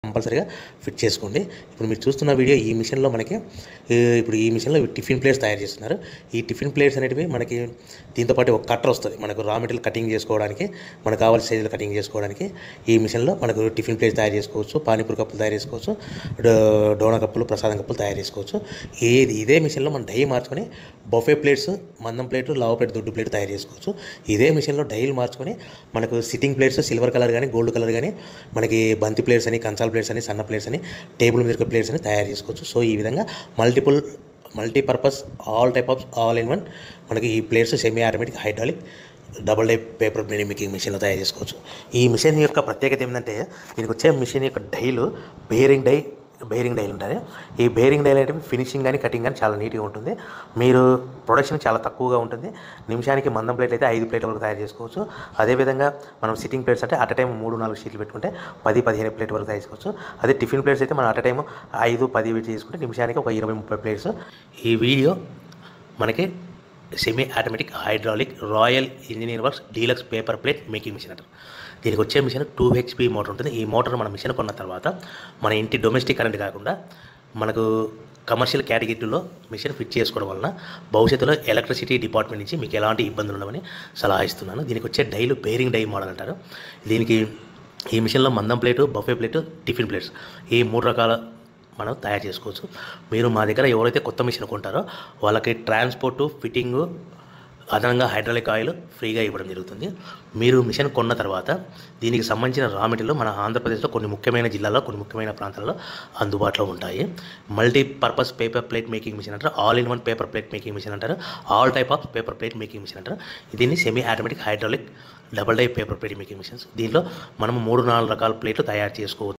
కంపల్సరీగా ఫిట్ చేసుకోండి ఇప్పుడు మీరు చూస్తున్న వీడియో ఈ మిషన్లో మనకి ఈ, ఇప్పుడు ఈ మిషన్లో టిఫిన్ ప్లేట్స్ తయారు చేస్తున్నారు ఈ టిఫిన్ ప్లేట్స్ అనేటివి మనకి దీంతో పాటు ఒక కట్టర్ వస్తుంది మనకు రా మెటీరియల్ కటింగ్ చేసుకోవడానికి మనకు కావాల్సిన సైజులు కటింగ్ చేసుకోవడానికి ఈ మిషన్లో మనకు టిఫిన్ ప్లేట్స్ తయారు చేసుకోవచ్చు పానీపూరి కప్పులు తయారు చేసుకోవచ్చు డో- డోనా కప్పులు ప్రసాదం కప్పులు తయారు చేసుకోవచ్చు ఏది ఇదే మిషన్లో మనం డై మార్చుకొని బొఫే ప్లేట్స్ మందం ప్లేట్ లావు ప్లేట్ దొడ్డు ప్లేట్ తయారు చేసుకోవచ్చు ఇదే మిషన్లో డైలు మార్చుకొని మనకు సిట్టింగ్ ప్లేట్స్ సిల్వర్ కలర్ కానీ గోల్డ్ కలర్ కానీ మనకి బంతి ప్లేట్స్ అని కంచాల ప్లేట్స్ అని సన్న ప్లేట్స్ అని టేబుల్ మీద ప్లేట్స్ అని తయారు చేసుకోవచ్చు సో ఈ విధంగా multiple multipurpose all type of all in one మనకి ఈ plates semi automatic hydraulic double die paper making మిషన్లో తయారు చేసుకోవచ్చు ఈ మిషన్ యొక్క ప్రత్యేకత ఏంటంటే దీనికి వచ్చే మిషన్ యొక్క డైలు బేరింగ్ డై బేరింగ్ డైలు ఉంటాయి ఈ బేరింగ్ డైల్ అనేవి ఫినిషింగ్ కానీ కటింగ్ కానీ చాలా నీట్గా ఉంటుంది మీరు ప్రొడక్షన్ చాలా తక్కువగా ఉంటుంది నిమిషానికి మందం ప్లేట్ అయితే ఐదు ప్లేట్ వరకు తయారు చేసుకోవచ్చు అదేవిధంగా మనం సిట్టింగ్ ప్లేట్స్ అంటే అట్ టైం మూడు నాలుగు షీట్లు పెట్టుకుంటే పది పదిహేను ప్లేట్ వరకు తయారు చేసుకోవచ్చు అదే టిఫిన్ ప్లేట్స్ అయితే మనం అట్ టైం ఐదు పది పెట్టి చేసుకుంటే నిమిషానికి ఒక ఇరవై ముప్పై ప్లేట్స్ ఈ వీడియో మనకి semi automatic hydraulic royal engineer works deluxe paper plate making machine అంటారు దీనికి వచ్చే మిషన్ టూ హెచ్పి మోటార్ ఉంటుంది ఈ మోటార్ మన మిషన్ కొన్న తర్వాత మన ఇంటి డొమెస్టిక్ కరెంట్ కాకుండా మనకు కమర్షియల్ కేటగిరీలో మిషన్ ఫిట్ చేసుకోవడం వలన భవిష్యత్తులో ఎలక్ట్రిసిటీ డిపార్ట్మెంట్ నుంచి మీకు ఎలాంటి ఇబ్బందులు ఉండవని సలహా ఇస్తున్నాను దీనికి వచ్చే డైలు బేరింగ్ డై మోడల్ అంటారు దీనికి ఈ మిషన్లో మందం plate buffet plate tiffin plates ఈ మూడు రకాల మనం తయారు చేసుకోవచ్చు మీరు మా దగ్గర ఎవరైతే కొత్త మిషన్ కొంటారో వాళ్ళకి ట్రాన్స్పోర్టు ఫిట్టింగు అదనంగా హైడ్రాలిక్ ఆయిల్ ఫ్రీగా ఇవ్వడం జరుగుతుంది మీరు మిషన్ కొన్న తర్వాత దీనికి సంబంధించిన రా మెటీరియల్ మన ఆంధ్రప్రదేశ్లో కొన్ని ముఖ్యమైన జిల్లాల్లో కొన్ని ముఖ్యమైన ప్రాంతాల్లో అందుబాటులో ఉంటాయి multi purpose paper plate making machine అంటారు all in one paper plate making machine అంటారు all type of paper plate making machine అంటారు దీన్ని semi automatic hydraulic double die paper plate making machines దీనిలో మనం మూడు నాలుగు రకాల ప్లేట్లు తయారు చేసుకోవచ్చు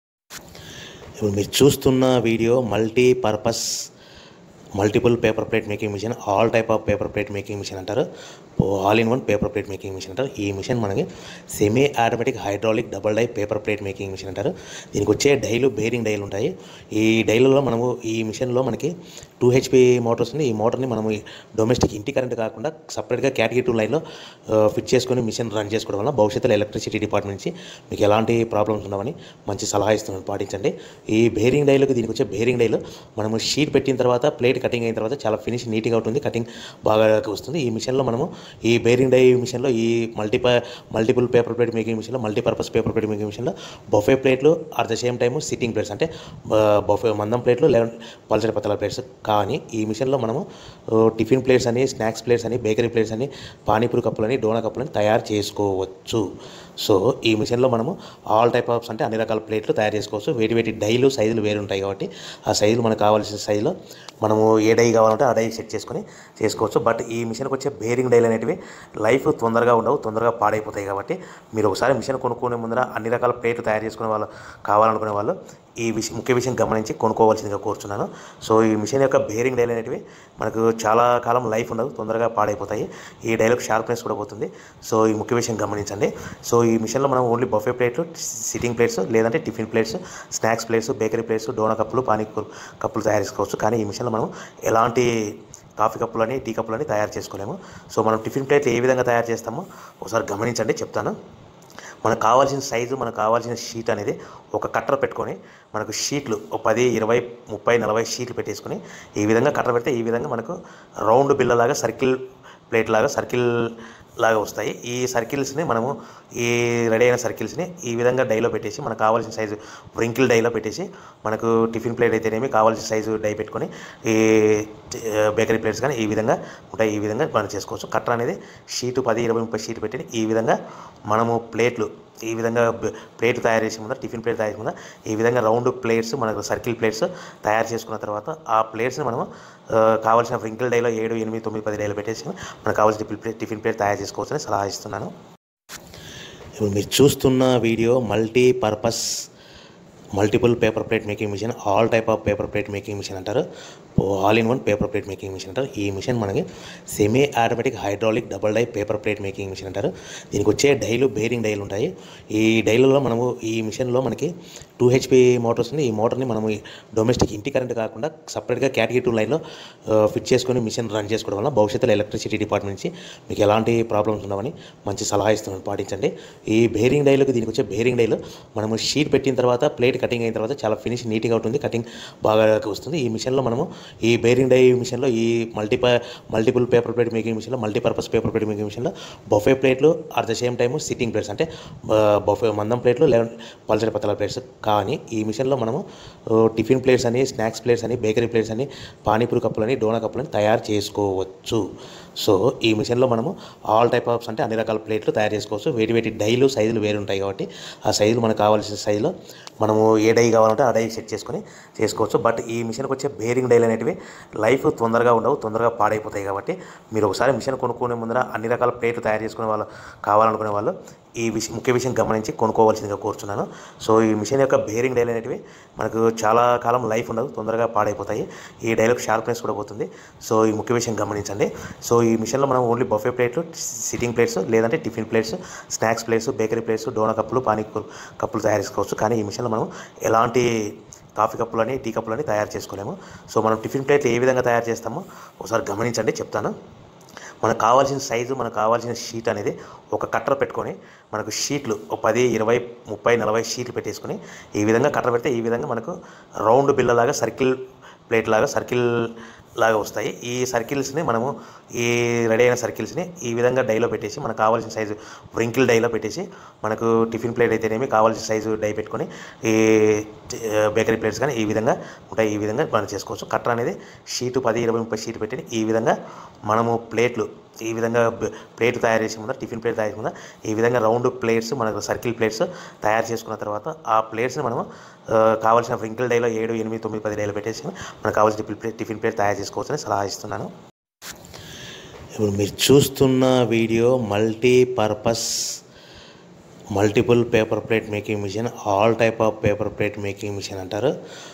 ఇప్పుడు మీరు చూస్తున్న video multi purpose multiple paper plate making machine all type of paper plate making machine అంటారు all in one paper plate making machine అంటారు ఈ మిషన్ మనకి semi automatic hydraulic double die paper plate making machine అంటారు దీనికి వచ్చే డైలు bearing డైలు ఉంటాయి ఈ డైలలో మనము ఈ మిషన్లో మనకి టూ హెచ్పి మోటార్స్ ఉంది ఈ మోటార్ని మనము డొమెస్టిక్ ఇంటి కరెంట్ కాకుండా సపరేట్గా కేటగిరీ టూ లైన్లో ఫిట్ చేసుకొని మిషన్ రన్ చేసుకోవడం వల్ల భవిష్యత్తులో ఎలక్ట్రిసిటీ డిపార్ట్మెంట్ నుంచి మీకు ఎలాంటి ప్రాబ్లమ్స్ ఉండవని మంచి సలహా ఇస్తున్నాను పాటించండి ఈ బేరింగ్ డైలకు దీనికి వచ్చే బేరింగ్ డైలు మనము షీట్ పెట్టిన తర్వాత ప్లేట్ కటింగ్ అయిన తర్వాత చాలా ఫినిష్ నీట్గా ఉంటుంది కటింగ్ బాగా వస్తుంది ఈ మిషన్లో మనము ఈ బేరింగ్ డై మిషన్లో ఈ మల్టీప మల్టిపుల్ పేపర్ ప్లేట్ మేకింగ్ మిషన్లో మల్టీపర్పస్ పేపర్ ప్లేట్ మేకింగ్ మిషన్లో బొఫే ప్లేట్లు at the same time sitting plates అంటే బొఫే మందం ప్లేట్లు లేదా పల్చడి పత్తల ప్లేట్స్ కానీ ఈ మిషన్లో మనము ఆ, టిఫిన్ ప్లేట్స్ అని స్నాక్స్ ప్లేట్స్ అని బేకరీ ప్లేట్స్ అని పానీపూరి కప్పులని డోనా కప్పులని తయారు చేసుకోవచ్చు సో ఈ మిషన్లో మనము ఆల్ టైప్ ఆఫ్స్ అంటే అన్ని రకాల ప్లేట్లు తయారు చేసుకోవచ్చు వేటి వేటి డైలు సైజులు వేరు ఉంటాయి కాబట్టి ఆ సైజులు మనకు కావాల్సిన సైజులో మనము ఏ డై కావాలంటే ఆ డై సెట్ చేసుకొని చేసుకోవచ్చు బట్ ఈ మిషన్కి వచ్చే బేరింగ్ డైలు అనేటివి లైఫ్ తొందరగా ఉండవు తొందరగా పాడైపోతాయి కాబట్టి మీరు ఒకసారి మిషన్ కొనుక్కునే ముందర అన్ని రకాల ప్లేట్లు తయారు చేసుకునే వాళ్ళు కావాలనుకునే వాళ్ళు ఈ విషయం ముఖ్య విషయం గమనించి కొనుక్కోవాల్సిందిగా కోరుచున్నాను సో ఈ మిషన్ యొక్క బేరింగ్ డైల్ అనేటివి మనకు చాలా కాలం లైఫ్ ఉండదు తొందరగా పాడైపోతాయి ఈ డైలకు షార్ప్నెస్ కూడా పోతుంది సో ఈ ముఖ్య విషయం గమనించండి సో ఈ మిషన్లో మనం ఓన్లీ బఫే ప్లేట్లు సిట్టింగ్ ప్లేట్స్ లేదంటే tiffin plates snacks plates bakery plates డోనా కప్పులు పానీ కప్పులు తయారు చేసుకోవచ్చు కానీ ఈ మిషన్లో మనం ఎలాంటి కాఫీ కప్పులని టీ కప్పులని తయారు చేసుకోలేము సో మనం టిఫిన్ ప్లేట్లు ఏ విధంగా తయారు చేస్తామో ఒకసారి గమనించండి చెప్తాను మనకు కావాల్సిన సైజు మనకు కావాల్సిన షీట్ అనేది ఒక కట్టర్ పెట్టుకొని మనకు షీట్లు ఒక పది ఇరవై ముప్పై నలభై షీట్లు పెట్టేసుకొని ఈ విధంగా కట్టర్ పెడితే ఈ విధంగా మనకు రౌండ్ బిల్లలాగా సర్కిల్ ప్లేట్ లాగా సర్కిల్ లాగా వస్తాయి ఈ సర్కిల్స్ని మనము ఈ రెడీ అయిన సర్కిల్స్ని ఈ విధంగా డైలో పెట్టేసి మనకు కావాల్సిన సైజు వ్రింకిల్ డైలో పెట్టేసి మనకు టిఫిన్ ప్లేట్ అయితేనేమి కావాల్సిన సైజు డై పెట్టుకొని ఈ బేకరీ ప్లేట్స్ కానీ ఈ విధంగా ఉంటాయి ఈ విధంగా మనం చేసుకోవచ్చు కట్టర్ అనేది షీటు పది ఇరవై ముప్పై షీట్ పెట్టి ఈ విధంగా మనము ప్లేట్లు ఈ విధంగా బ- ప్లేట్ తయారు చేసే ముందర టిఫిన్ ప్లేట్ తయారు చేసే ముందర ఈ విధంగా రౌండ్ ప్లేట్స్ మనకు సర్కిల్ ప్లేట్స్ తయారు చేసుకున్న తర్వాత ఆ ప్లేట్స్ని మనము ఆ, కావాల్సిన వ్రింకిల్ డైలో ఏడు ఎనిమిది తొమ్మిది పది డైలో పెట్టేసి మనకు కావాల్సిన టిఫిన్ ప్లేట్ టిఫిన్ ప్లేట్ తయారు చేసుకోవచ్చని సలహా ఇస్తున్నాను ఇప్పుడు మీరు చూస్తున్న video multi purpose multiple paper plate making machine all type of paper plate making machine అంటారు all in one paper plate making machine అంటారు ఈ మిషన్ మనకి semi automatic hydraulic double die paper plate making machine అంటారు దీనికి వచ్చే డైలు bearing డైలు ఉంటాయి ఈ డైలలో మనము ఈ మిషన్లో మనకి టూ హెచ్పి మోటార్స్ ఉంది ఈ మోటార్ని మనము డొమెస్టిక్ ఇంటి కరెంట్ కాకుండా సపరేట్గా కేటగిరీ టూ లైన్లో ఫిట్ చేసుకొని మిషన్ రన్ చేసుకోవడం వల్ల భవిష్యత్తులో ఎలక్ట్రిసిటీ డిపార్ట్మెంట్ నుంచి మీకు ఎలాంటి ప్రాబ్లమ్స్ ఉండవని మంచి సలహా ఇస్తున్నాను పాటించండి ఈ బేరింగ్ డైలకు దీనికి వచ్చే బేరింగ్ డైలు మనము షీట్ పెట్టిన తర్వాత ప్లేట్ కటింగ్ అయిన తర్వాత చాలా ఫినిష్ నీట్గా ఉంటుంది కటింగ్ బాగా వస్తుంది ఈ మిషన్లో మనము ఈ బేరింగ్ డై మిషన్లో ఈ మల్టీప మల్టిపుల్ పేపర్ ప్లేట్ మేకింగ్ మిషన్లో మల్టీపర్పస్ పేపర్ ప్లేట్ మేకింగ్ మిషన్లో బొఫే ప్లేట్లు at the same time sitting plates అంటే బొఫే మందం ప్లేట్లు లేదా పల్చడి పత్తల ప్లేట్స్ కానీ ఈ మిషన్లో మనము ఆ, టిఫిన్ ప్లేట్స్ అని స్నాక్స్ ప్లేట్స్ అని బేకరీ ప్లేట్స్ అని పానీపూరి కప్పులని డోనా కప్పులని తయారు చేసుకోవచ్చు సో ఈ మిషన్లో మనము ఆల్ టైప్ ఆఫ్స్ అంటే అన్ని రకాల ప్లేట్లు తయారు చేసుకోవచ్చు వేటి వేటి డైలు సైజులు వేరు ఉంటాయి కాబట్టి ఆ సైజులు మనకు కావాల్సిన సైజులో మనము ఏ డై కావాలంటే ఆ డై సెట్ చేసుకొని చేసుకోవచ్చు బట్ ఈ మిషన్కి వచ్చే బేరింగ్ డైలు అనేటివి లైఫ్ తొందరగా ఉండవు తొందరగా పాడైపోతాయి కాబట్టి మీరు ఒకసారి మిషన్ కొనుక్కునే ముందర అన్ని రకాల ప్లేట్లు తయారు చేసుకునే వాళ్ళు కావాలనుకునే వాళ్ళు ఈ విషయం ముఖ్య విషయం గమనించి కొనుక్కోవాల్సిందిగా కోరుచున్నాను సో ఈ మిషన్ యొక్క బేరింగ్ డైల్ అనేటివి మనకు చాలా కాలం లైఫ్ ఉండదు తొందరగా పాడైపోతాయి ఈ డైలకు షార్ప్నెస్ కూడా పోతుంది సో ఈ ముఖ్య విషయం గమనించండి సో ఈ మిషన్లో మనం ఓన్లీ బఫే ప్లేట్లు సిట్టింగ్ ప్లేట్స్ లేదంటే tiffin plates snacks plates bakery plates డోనా కప్పులు పానీ కప్పులు తయారు చేసుకోవచ్చు కానీ ఈ మిషన్లో మనం ఎలాంటి కాఫీ కప్పులని టీ కప్పులని తయారు చేసుకోలేము సో మనం టిఫిన్ ప్లేట్లు ఏ విధంగా తయారు చేస్తామో ఒకసారి గమనించండి చెప్తాను మనకు కావాల్సిన సైజు మనకు కావాల్సిన షీట్ అనేది ఒక కట్టర్ పెట్టుకొని మనకు షీట్లు ఒక పది ఇరవై ముప్పై నలభై షీట్లు పెట్టేసుకొని ఈ విధంగా కట్టర్ పెడితే ఈ విధంగా మనకు రౌండ్ బిల్లలాగా సర్కిల్ ప్లేట్ లాగా సర్కిల్ లాగా వస్తాయి ఈ సర్కిల్స్ని మనము ఈ రెడీ అయిన సర్కిల్స్ని ఈ విధంగా డైలో పెట్టేసి మనకు కావాల్సిన సైజు వ్రింకిల్ డైలో పెట్టేసి మనకు టిఫిన్ ప్లేట్ అయితేనేమి కావాల్సిన సైజు డై పెట్టుకొని ఈ బేకరీ ప్లేట్స్ కానీ ఈ విధంగా ఉంటాయి ఈ విధంగా మనం చేసుకోవచ్చు కట్టర్ అనేది షీటు పది ఇరవై ముప్పై షీట్ పెట్టి ఈ విధంగా మనము ప్లేట్లు ఈ విధంగా బ- ప్లేట్ తయారు చేసే ముందర టిఫిన్ ప్లేట్ తయారు చేసే ముందర ఈ విధంగా రౌండ్ ప్లేట్స్ మనకు సర్కిల్ ప్లేట్స్ తయారు చేసుకున్న తర్వాత ఆ ప్లేట్స్ని మనము ఆ, కావాల్సిన వ్రింకిల్ డైలో ఏడు ఎనిమిది తొమ్మిది పది డైలో పెట్టేసి మనకు కావాల్సిన టిఫిన్ ప్లేట్ టిఫిన్ ప్లేట్ తయారు చేసుకోవచ్చని సలహా ఇస్తున్నాను ఇప్పుడు మీరు చూస్తున్న video multipurpose multiple paper plate making machine all type of paper plate making machine అంటారు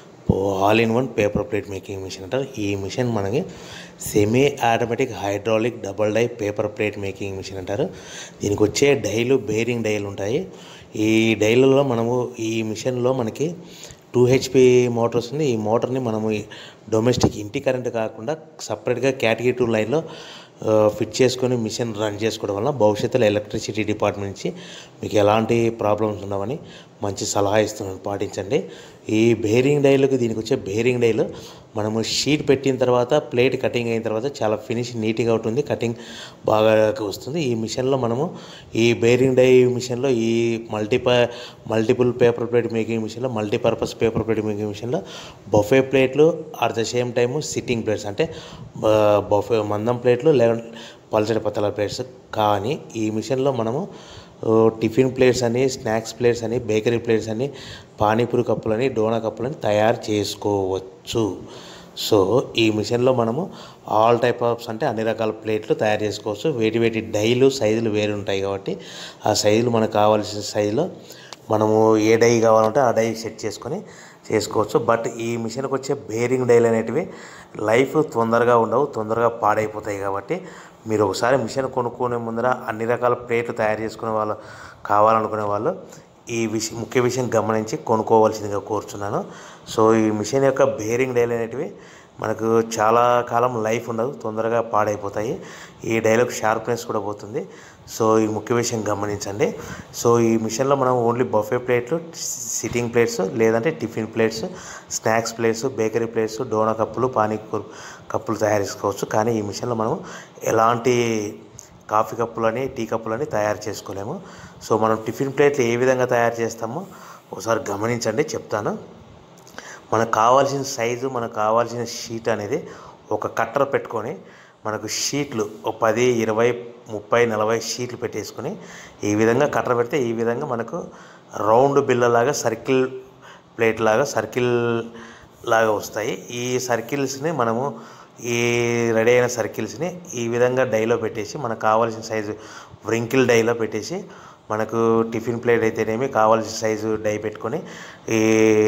all in one paper plate making machine అంటారు ఈ మిషన్ మనకి semi automatic hydraulic double die paper plate making machine అంటారు దీనికి వచ్చే డైలు bearing డైలు ఉంటాయి ఈ డైలలో మనము ఈ మిషన్లో మనకి టూ హెచ్పి మోటార్ వస్తుంది ఈ మోటార్ని మనము ఈ డొమెస్టిక్ ఇంటి కరెంట్ కాకుండా సపరేట్గా కేటగిరీ టూ లైన్లో ఆ, ఫిట్ చేసుకొని మిషన్ రన్ చేసుకోవడం వల్ల భవిష్యత్తులో ఎలక్ట్రిసిటీ డిపార్ట్మెంట్ నుంచి మీకు ఎలాంటి ప్రాబ్లమ్స్ ఉండవని మంచి సలహా ఇస్తున్నాను పాటించండి ఈ బేరింగ్ డైలకు దీనికి వచ్చే బేరింగ్ డైలు మనము షీట్ పెట్టిన తర్వాత ప్లేట్ కటింగ్ అయిన తర్వాత చాలా ఫినిష్ నీట్గా ఉంటుంది కటింగ్ బాగా వస్తుంది ఈ మిషన్లో మనము ఈ బేరింగ్ డై మిషన్లో ఈ మల్టీప మల్టిపుల్ పేపర్ ప్లేట్ మేకింగ్ మిషన్లో మల్టీపర్పస్ పేపర్ ప్లేట్ మేకింగ్ మిషన్లో బొఫే ప్లేట్లు at the same time sitting plates అంటే బొఫే మందం ప్లేట్లు లేదా పల్చడి పత్తల ప్లేట్స్ కానీ ఈ మిషన్లో మనము ఓ, టిఫిన్ ప్లేట్స్ అని స్నాక్స్ ప్లేట్స్ అని బేకరీ ప్లేట్స్ అని పానీపూరి కప్పులని డోనా కప్పులని తయారు చేసుకోవచ్చు సో ఈ మిషన్లో మనము ఆల్ టైప్ ఆఫ్స్ అంటే అన్ని రకాల ప్లేట్లు తయారు చేసుకోవచ్చు వేటి వేటి డైలు సైజులు వేరు ఉంటాయి కాబట్టి ఆ సైజులు మనకు కావాల్సిన సైజులో మనము ఏ డై కావాలంటే ఆ డై సెట్ చేసుకొని చేసుకోవచ్చు బట్ ఈ మిషన్కి వచ్చే బేరింగ్ డైలు అనేటివి లైఫ్ తొందరగా ఉండవు తొందరగా పాడైపోతాయి కాబట్టి మీరు ఒకసారి మిషన్ కొనుక్కునే ముందర అన్ని రకాల ప్లేట్లు తయారు చేసుకునే వాళ్ళు కావాలనుకునే వాళ్ళు ఈ విషయం ముఖ్య విషయం గమనించి కొనుక్కోవాల్సిందిగా కోరుచున్నాను సో ఈ మిషన్ యొక్క బేరింగ్ డైలు అనేటివి మనకు చాలా కాలం లైఫ్ ఉండదు తొందరగా పాడైపోతాయి ఈ డైలాగ్ షార్ప్నెస్ కూడా పోతుంది సో ఈ ముఖ్య విషయం గమనించండి సో ఈ మిషన్లో మనం ఓన్లీ బఫే ప్లేట్లు సిట్టింగ్ ప్లేట్స్ లేదంటే tiffin plates snacks plates bakery plates డోనా కప్పులు పానీ కప్పులు తయారు చేసుకోవచ్చు కానీ ఈ మిషన్లో మనం ఎలాంటి కాఫీ కప్పులని టీ కప్పులని తయారు చేసుకోలేము సో మనం టిఫిన్ ప్లేట్లు ఏ విధంగా తయారు చేస్తామో ఒకసారి గమనించండి చెప్తాను మనకు కావాల్సిన సైజు మనకు కావాల్సిన షీట్ అనేది ఒక కట్టర్ పెట్టుకొని మనకు షీట్లు ఒక పది ఇరవై ముప్పై నలభై షీట్లు పెట్టేసుకొని ఈ విధంగా కట్టర్ పెడితే ఈ విధంగా మనకు రౌండ్ బిల్లలాగా సర్కిల్ ప్లేట్ లాగా సర్కిల్ లాగా వస్తాయి ఈ సర్కిల్స్ని మనము ఈ రెడీ అయిన సర్కిల్స్ని ఈ విధంగా డైలో పెట్టేసి మనకు కావాల్సిన సైజు వ్రింకిల్ డైలో పెట్టేసి మనకు టిఫిన్ ప్లేట్ అయితేనేమి కావాల్సిన సైజు డై పెట్టుకొని ఈ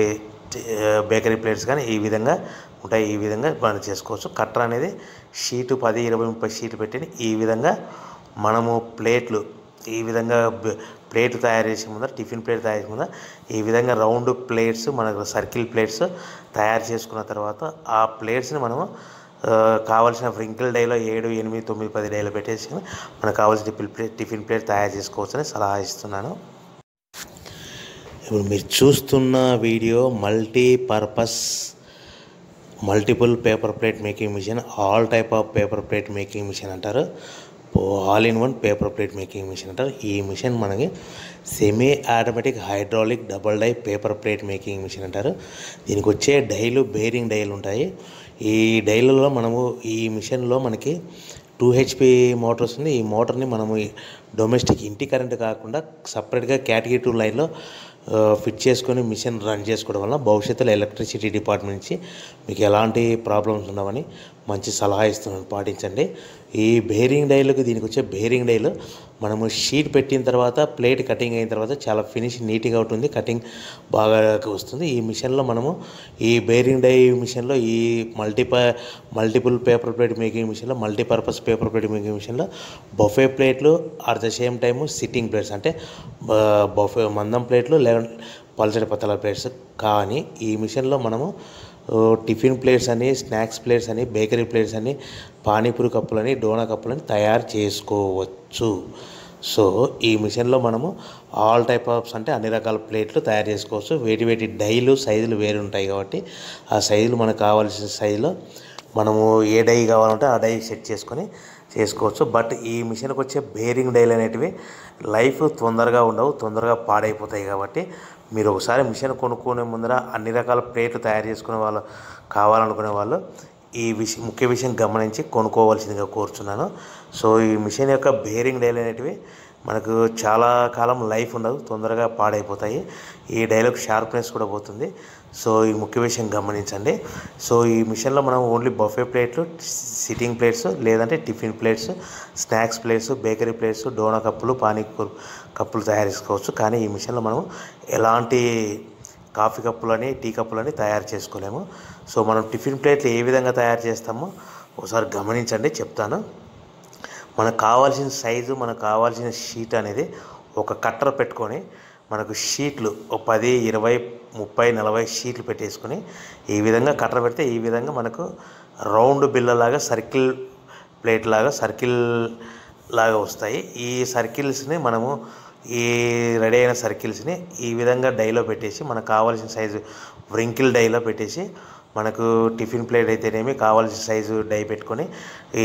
బేకరీ ప్లేట్స్ కానీ ఈ విధంగా ఉంటాయి ఈ విధంగా మనం చేసుకోవచ్చు కట్టర్ అనేది షీటు పది ఇరవై ముప్పై షీట్లు పెట్టి ఈ విధంగా మనము ప్లేట్లు ఈ విధంగా బ- ప్లేట్ తయారు చేసే ముందర టిఫిన్ ప్లేట్ తయారు చేసే ముందర ఈ విధంగా రౌండ్ ప్లేట్స్ మనకు సర్కిల్ ప్లేట్స్ తయారు చేసుకున్న తర్వాత ఆ ప్లేట్స్ని మనము ఆ, కావాల్సిన వ్రింకిల్ డైలో ఏడు ఎనిమిది తొమ్మిది పది డైలో పెట్టేసి మనకు కావాల్సిన టిఫిన్ ప్లేట్ టిఫిన్ ప్లేట్ తయారు చేసుకోవచ్చని సలహా ఇస్తున్నాను ఇప్పుడు మీరు చూస్తున్న video multipurpose multiple paper plate making machine all type of paper plate making machine అంటారు all in one paper plate making machine అంటారు ఈ మిషన్ మనకి semi automatic hydraulic double die paper plate making machine అంటారు దీనికి వచ్చే డైలు bearing డైలు ఉంటాయి ఈ డైలలో మనము ఈ మిషన్లో మనకి టూ హెచ్పి మోటార్ వస్తుంది ఈ మోటార్ని మనము ఈ డొమెస్టిక్ ఇంటి కరెంట్ కాకుండా సపరేట్గా కేటగిరీ టూ లైన్లో ఆ, ఫిట్ చేసుకొని మిషన్ రన్ చేసుకోవడం వల్ల భవిష్యత్తులో ఎలక్ట్రిసిటీ డిపార్ట్మెంట్ నుంచి మీకు ఎలాంటి ప్రాబ్లమ్స్ ఉండవని మంచి సలహా ఇస్తున్నాను పాటించండి ఈ బేరింగ్ డైలకు దీనికి వచ్చే బేరింగ్ డైలు మనము షీట్ పెట్టిన తర్వాత ప్లేట్ కటింగ్ అయిన తర్వాత చాలా ఫినిష్ నీట్గా ఉంటుంది కటింగ్ బాగా వస్తుంది ఈ మిషన్లో మనము ఈ బేరింగ్ డై మిషన్లో ఈ మల్టీప మల్టిపుల్ పేపర్ ప్లేట్ మేకింగ్ మిషన్లో మల్టీపర్పస్ పేపర్ ప్లేట్ మేకింగ్ మిషన్లో బఫే ప్లేట్లు at the same time sitting plates అంటే బఫే మందం ప్లేట్లు లేక పల్చడి పత్తల ప్లేట్స్ కానీ ఈ మిషన్లో మనము ఓ, టిఫిన్ ప్లేట్స్ అని స్నాక్స్ ప్లేట్స్ అని బేకరీ ప్లేట్స్ అని పానీపూరి కప్పులని డోనా కప్పులని తయారు చేసుకోవచ్చు సో ఈ మిషన్లో మనము ఆల్ టైప్ ఆఫ్స్ అంటే అన్ని రకాల ప్లేట్లు తయారు చేసుకోవచ్చు వేటి వేటి డైలు సైజులు వేరు ఉంటాయి కాబట్టి ఆ సైజులు మనకు కావాల్సిన సైజులో మనము ఏ డై కావాలంటే ఆ డై సెట్ చేసుకొని చేసుకోవచ్చు బట్ ఈ మిషన్కి వచ్చే బేరింగ్ డైలు అనేటివి లైఫ్ తొందరగా ఉండవు తొందరగా పాడైపోతాయి కాబట్టి మీరు ఒకసారి మిషన్ కొనుక్కునే ముందర అన్ని రకాల ప్లేట్లు తయారు చేసుకునే వాళ్ళు కావాలనుకునే వాళ్ళు ఈ విషయం ముఖ్య విషయం గమనించి కొనుక్కోవాల్సిందిగా కోరుచున్నాను సో ఈ మిషన్ యొక్క బేరింగ్ డైలు అనేటివి మనకు చాలా కాలం లైఫ్ ఉండదు తొందరగా పాడైపోతాయి ఈ డైలాగ్ షార్ప్నెస్ కూడా పోతుంది సో ఈ ముఖ్య విషయం గమనించండి సో ఈ మిషన్లో మనం ఓన్లీ బఫే ప్లేట్లు సిట్టింగ్ ప్లేట్స్ లేదంటే tiffin plates snacks plates bakery plates డోనా కప్పులు పానీపూరి కప్పులు తయారు చేసుకోవచ్చు కానీ ఈ మిషన్లో మనం ఎలాంటి కాఫీ కప్పులని టీ కప్పులని తయారు చేసుకోలేము సో మనం టిఫిన్ ప్లేట్లు ఏ విధంగా తయారు చేస్తామో ఒకసారి గమనించండి చెప్తాను మనకు కావాల్సిన సైజు మనకు కావాల్సిన షీట్ అనేది ఒక కట్టర్ పెట్టుకొని మనకు షీట్లు ఒక పది ఇరవై ముప్పై నలభై షీట్లు పెట్టేసుకొని ఈ విధంగా కట్టర్ పెడితే ఈ విధంగా మనకు రౌండ్ బిల్లలాగా సర్కిల్ ప్లేట్ లాగా సర్కిల్ లాగా వస్తాయి ఈ సర్కిల్స్ని మనము ఈ రెడీ అయిన సర్కిల్స్ని ఈ విధంగా డైలో పెట్టేసి మనకు కావాల్సిన సైజు వ్రింకిల్ డైలో పెట్టేసి మనకు టిఫిన్ ప్లేట్ అయితేనేమి కావాల్సిన సైజు డై పెట్టుకొని ఈ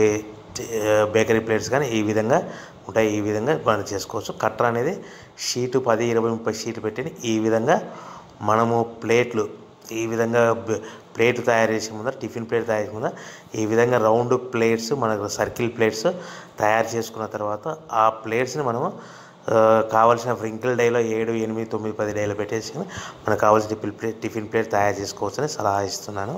బేకరీ ప్లేట్స్ కానీ ఈ విధంగా ఉంటాయి ఈ విధంగా మనం చేసుకోవచ్చు కట్టర్ అనేది షీటు పది ఇరవై ముప్పై షీట్లు పెట్టి ఈ విధంగా మనము ప్లేట్లు ఈ విధంగా బ- ప్లేట్ తయారు చేసే ముందర టిఫిన్ ప్లేట్ తయారు చేసే ముందర ఈ విధంగా రౌండ్ ప్లేట్స్ మనకు సర్కిల్ ప్లేట్స్ తయారు చేసుకున్న తర్వాత ఆ ప్లేట్స్ని మనము ఆ, కావాల్సిన వ్రింకిల్ డైలో ఏడు ఎనిమిది తొమ్మిది పది డైలో పెట్టేసి మనకు కావాల్సిన టిఫిన్ ప్లేట్ టిఫిన్ ప్లేట్ తయారు చేసుకోవచ్చని సలహా ఇస్తున్నాను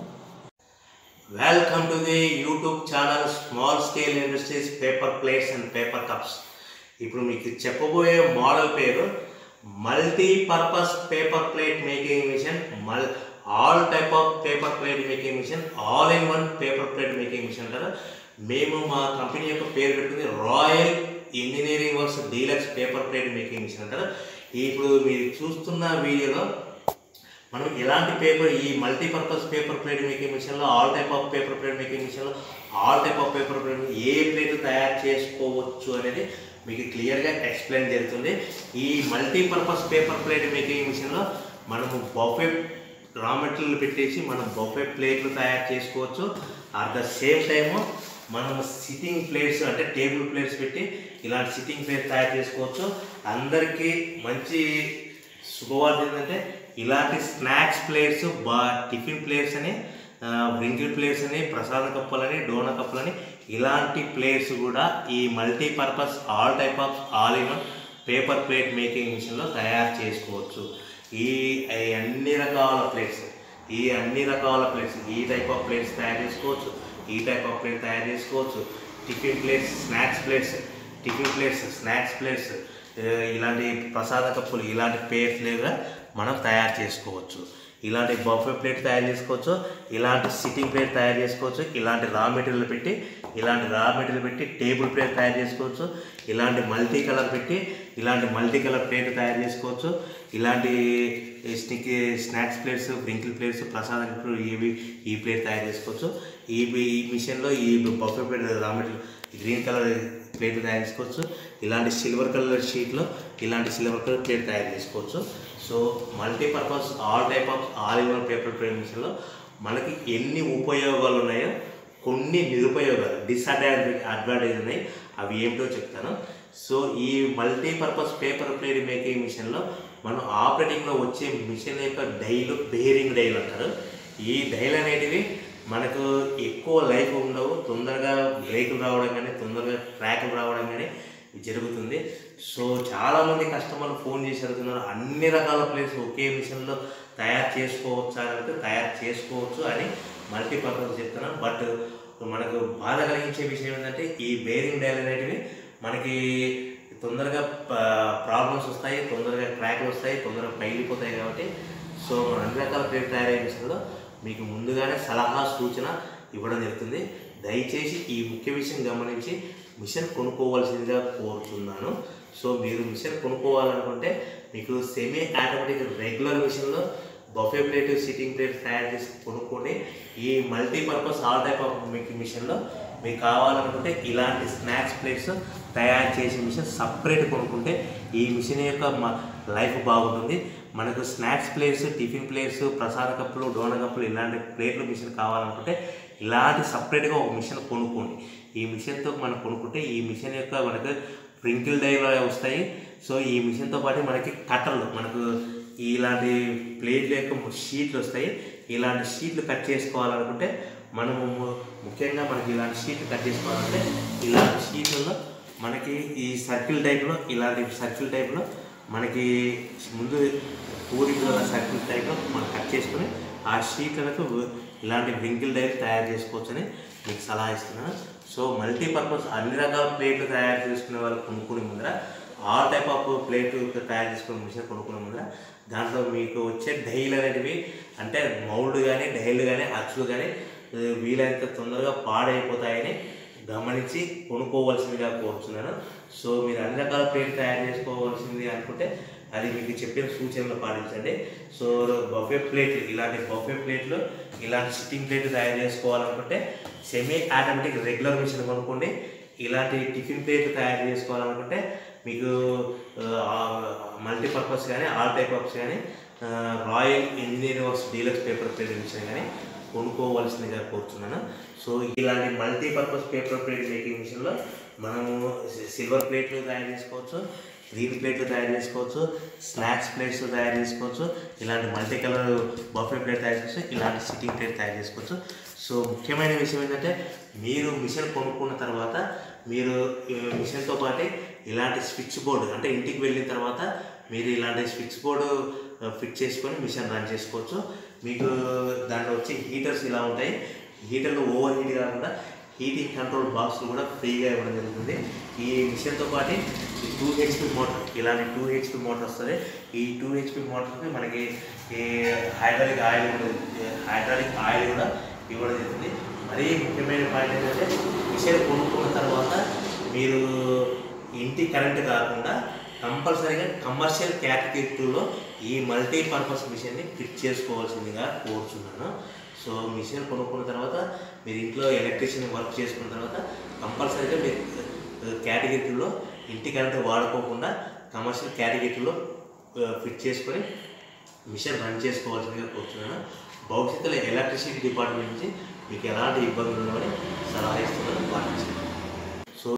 welcome to the YouTube channel small scale industries paper plates and paper cups ఇప్పుడు మీకు చెప్పబోయే మోడల్ పేరు multipurpose paper plate making machine మల్ all type of paper plate making machine all in one paper plate making machine అంటారు మేము మా company యొక్క పేరు పెట్టుకుంది Royal Engineering Works deluxe paper plate making machine అంటారు ఇప్పుడు మీరు చూస్తున్న వీడియోలో మనం ఎలాంటి పేపర్ ఈ మల్టీపర్పస్ పేపర్ ప్లేట్ మేకింగ్ మిషన్లో all type of paper plate making మిషన్లో all type of paper plate ఏ ప్లేట్ తయారు చేసుకోవచ్చు అనేది మీకు క్లియర్గా ఎక్స్ప్లెయిన్ జరుగుతుంది ఈ మల్టీపర్పస్ పేపర్ ప్లేట్ మేకింగ్ మిషన్లో మనము బఫే రా మెటీరియల్ పెట్టేసి మనం బఫే ప్లేట్లు తయారు చేసుకోవచ్చు అట్ ద సేమ్ టైము మనం సిట్టింగ్ ప్లేట్స్ అంటే టేబుల్ ప్లేట్స్ పెట్టి ఇలాంటి సిట్టింగ్ ప్లేట్ తయారు చేసుకోవచ్చు అందరికీ మంచి శుభవార్త ఏంటంటే ఇలాంటి స్నాక్స్ ప్లేట్స్ బా టిఫిన్ ప్లేట్స్ అని వ్రింకిల్ ప్లేట్స్ అని ప్రసాద కప్పులని డోనా కప్పులని ఇలాంటి ప్లేట్స్ కూడా ఈ multipurpose all type of all in paper plate making మిషన్లో తయారు చేసుకోవచ్చు ఈ ఈ అన్ని రకాల ప్లేట్స్ ఈ అన్ని రకాల ప్లేట్స్ ఈ టైప్ ఆఫ్ ప్లేట్స్ తయారు చేసుకోవచ్చు ఈ టైప్ ఆఫ్ ప్లేట్ తయారు చేసుకోవచ్చు tiffin plates snacks plates tiffin plates snacks plates ఆ, ఇలాంటి ప్రసాద కప్పులు ఇలాంటి ప్లేట్లుగా మనం తయారు చేసుకోవచ్చు ఇలాంటి బఫే ప్లేట్ తయారు చేసుకోవచ్చు ఇలాంటి సిట్టింగ్ ప్లేట్ తయారు చేసుకోవచ్చు ఇలాంటి రా మెటీరియల్ పెట్టి ఇలాంటి రా మెటీరియల్ పెట్టి టేబుల్ ప్లేట్ తయారు చేసుకోవచ్చు ఇలాంటి మల్టీ కలర్ పెట్టి ఇలాంటి మల్టీ కలర్ ప్లేట్ తయారు చేసుకోవచ్చు ఇలాంటి stick snacks plates wrinkle plates ప్రసాదం ఇప్పుడు ఇవి ఈ ప్లేట్ తయారు చేసుకోవచ్చు ఈ ఈ మిషన్లో ఈ buffet plate raw material green colour plate తయారు చేసుకోవచ్చు ఇలాంటి సిల్వర్ కలర్ షీట్లో ఇలాంటి సిల్వర్ కలర్ ప్లేట్ తయారు చేసుకోవచ్చు so multipurpose all type of all in one paper print మిషన్లో మనకి ఎన్ని ఉపయోగాలు ఉన్నాయో కొన్ని నిరుపయోగాలు డిసడ్వాంటేజ్ అడ్వాంటేజ్ ఉన్నాయి అవి ఏమిటో చెప్తాను సో ఈ మల్టీపర్పస్ పేపర్ ప్లేట్ మేకింగ్ మిషన్లో మనం ఆపరేటింగ్లో వచ్చే మిషన్ యొక్క డైలు బేరింగ్ డైలు అంటారు ఈ డైల్ అనేటివి మనకు ఎక్కువ లైఫ్ ఉండవు తొందరగా బ్రేకులు రావడం కానీ తొందరగా ట్రాక్లు రావడం కానీ జరుగుతుంది సో చాలామంది కస్టమర్లు ఫోన్ చేసి అడుగుతున్నారు అన్ని రకాల ప్లేస్ ఒకే మిషన్లో తయారు చేసుకోవచ్చా అని అంటే తయారు చేసుకోవచ్చు అని మల్టీపర్పస్ చెప్తున్నాను బట్ మనకు బాధ కలిగించే విషయం ఏంటంటే ఈ బేరింగ్ డైల్ అనేటివి మనకి తొందరగా ప్రాబ్లమ్స్ వస్తాయి తొందరగా క్రాక్లు వస్తాయి తొందరగా పగిలిపోతాయి కాబట్టి సో మన అన్ని రకాల ప్లేట్ తయారయ్యే మిషన్లో మీకు ముందుగానే సలహా సూచన ఇవ్వడం జరుగుతుంది దయచేసి ఈ ముఖ్య విషయం గమనించి మిషన్ కొనుక్కోవాల్సిందిగా కోరుతున్నాను సో మీరు మిషన్ కొనుక్కోవాలనుకుంటే మీకు సెమీ ఆటోమేటిక్ రెగ్యులర్ మిషన్లో బఫే ప్లేట్ సిట్టింగ్ ప్లేట్ తయారు చేసి కొనుక్కోండి ఈ మల్టీపర్పస్ ఆల్ టైప్ ఆఫ్ మీకు మిషన్లో మీకు కావాలనుకుంటే ఇలాంటి స్నాక్స్ ప్లేట్స్ తయారు చేసే మిషన్ సపరేట్ కొనుక్కుంటే ఈ మిషన్ యొక్క మ- లైఫ్ బాగుంటుంది మనకు స్నాక్స్ ప్లేట్స్ టిఫిన్ ప్లేట్స్ ప్రసాద కప్పులు డోన కప్పులు ఇలాంటి ప్లేట్లు మిషన్ కావాలనుకుంటే ఇలాంటి సపరేట్గా ఒక మిషన్ కొనుక్కోండి ఈ మిషన్తో మనం కొనుక్కుంటే ఈ మిషన్ యొక్క మనకు ప్రింకిల్ డైలో వస్తాయి సో ఈ మిషన్తో పాటు మనకి కట్టర్లు మనకు ఇలాంటి ప్లేట్ల యొక్క షీట్లు వస్తాయి ఇలాంటి షీట్లు కట్ చేసుకోవాలనుకుంటే మనము ము- ముఖ్యంగా మనకి ఇలాంటి షీట్లు కట్ చేసుకోవాలంటే ఇలాంటి షీట్లలో మనకి ఈ సర్కిల్ టైప్లో ఇలాంటి సర్కిల్ టైప్లో మనకి ముందు పూరికి ఉన్న సర్కిల్ టైప్లో మనం కట్ చేసుకుని ఆ షీట్లకు ఇలాంటి వింకిల్ డైర్ తయారు చేసుకోవచ్చని మీకు సలహా ఇస్తున్నాను సో మల్టీపర్పస్ అన్ని రకాల ప్లేట్లు తయారు చేసుకునే వాళ్ళు కొనుక్కునే ముందర ఆల్ టైప్ ఆఫ్ ప్లేట్ తయారు చేసుకునే మిషన్ కొనుక్కునే ముందర దాంట్లో మీకు వచ్చే డైలు అనేటివి అంటే మౌల్డ్ కానీ డైలు కానీ అచ్చులు కానీ ఆ, వీలైనంత తొందరగా పాడైపోతాయని గమనించి కొనుక్కోవాల్సిందిగా కోరుతున్నాను సో మీరు అన్ని రకాల ప్లేట్ తయారు చేసుకోవాల్సింది అనుకుంటే అది మీకు చెప్పిన సూచనలు పాటించండి సో బఫే ప్లేట్లు ఇలాంటి బఫే ప్లేట్లు ఇలాంటి సిట్టింగ్ ప్లేట్ తయారు చేసుకోవాలనుకుంటే సెమీ ఆటోమేటిక్ రెగ్యులర్ మిషన్ కొనుక్కోండి ఇలాంటి టిఫిన్ ప్లేట్లు తయారు చేసుకోవాలనుకుంటే మీకు మల్టీపర్పస్ కానీ ఆల్ టైప్ ఆఫ్స్ కానీ Royal Engineering Works deluxe paper plate machine కానీ కొనుక్కోవాల్సిందిగా కోరుతున్నాను సో ఇలాంటి మల్టీపర్పస్ పేపర్ ప్లేట్ మేకింగ్ మిషన్లో మనము సిల్వర్ ప్లేట్లు తయారు చేసుకోవచ్చు గ్రీన్ ప్లేట్లు తయారు చేసుకోవచ్చు స్నాక్స్ ప్లేట్స్ తయారు చేసుకోవచ్చు ఇలాంటి మల్టీ కలర్ బఫే ప్లేట్ తయారు చేసుకోవచ్చు ఇలాంటి సిట్టింగ్ ప్లేట్ తయారు చేసుకోవచ్చు సో ముఖ్యమైన విషయం ఏంటంటే మీరు మిషన్ కొనుక్కున్న తర్వాత మీరు ఈ మిషన్తో పాటు ఇలాంటి స్విచ్ బోర్డు అంటే ఇంటికి వెళ్ళిన తర్వాత మీరు ఇలాంటి స్విచ్ బోర్డు ఆ, ఫిట్ చేసుకొని మిషన్ రన్ చేసుకోవచ్చు మీకు దాంట్లో వచ్చే హీటర్స్ ఇలా ఉంటాయి హీటర్లు ఓవర్ హీట్ కాకుండా హీటింగ్ కంట్రోల్ బాక్స్ కూడా ఫ్రీగా ఇవ్వడం జరుగుతుంది ఈ మిషన్తో పాటు ఈ టూ హెచ్పి మోటార్ ఇలాంటి టూ హెచ్పి మోటార్ వస్తుంది ఈ టూ హెచ్పి మోటార్కి మనకి ఈ హైడ్రాలిక్ ఆయిల్ కూడా హైడ్రాలిక్ ఆయిల్ కూడా ఇవ్వడం జరుగుతుంది మరీ ముఖ్యమైన పాయింట్ ఏంటంటే మిషన్ కొనుక్కున్న తర్వాత మీరు ఇంటి కరెంట్ కాకుండా కంపల్సరీగా కమర్షియల్ కేటగిరీలో ఈ మల్టీపర్పస్ మిషన్ని ఫిట్ చేసుకోవాల్సిందిగా కోరుచున్నాను సో మిషన్ కొనుక్కున్న తర్వాత మీరు ఇంట్లో ఎలక్ట్రీషియన్ వర్క్ చేసుకున్న తర్వాత కంపల్సరీగా మీరు కేటగిరీలో ఇంటి కరెంట్ వాడుకోకుండా కమర్షియల్ కేటగిరీలో ఫిట్ చేసుకొని మిషన్ రన్ చేసుకోవాల్సిందిగా కోరుతున్నాను భవిష్యత్తులో ఎలక్ట్రిసిటీ డిపార్ట్మెంట్ నుంచి మీకు ఎలాంటి ఇబ్బందులు ఉండవని సలహా ఇస్తున్నాను పాటించండి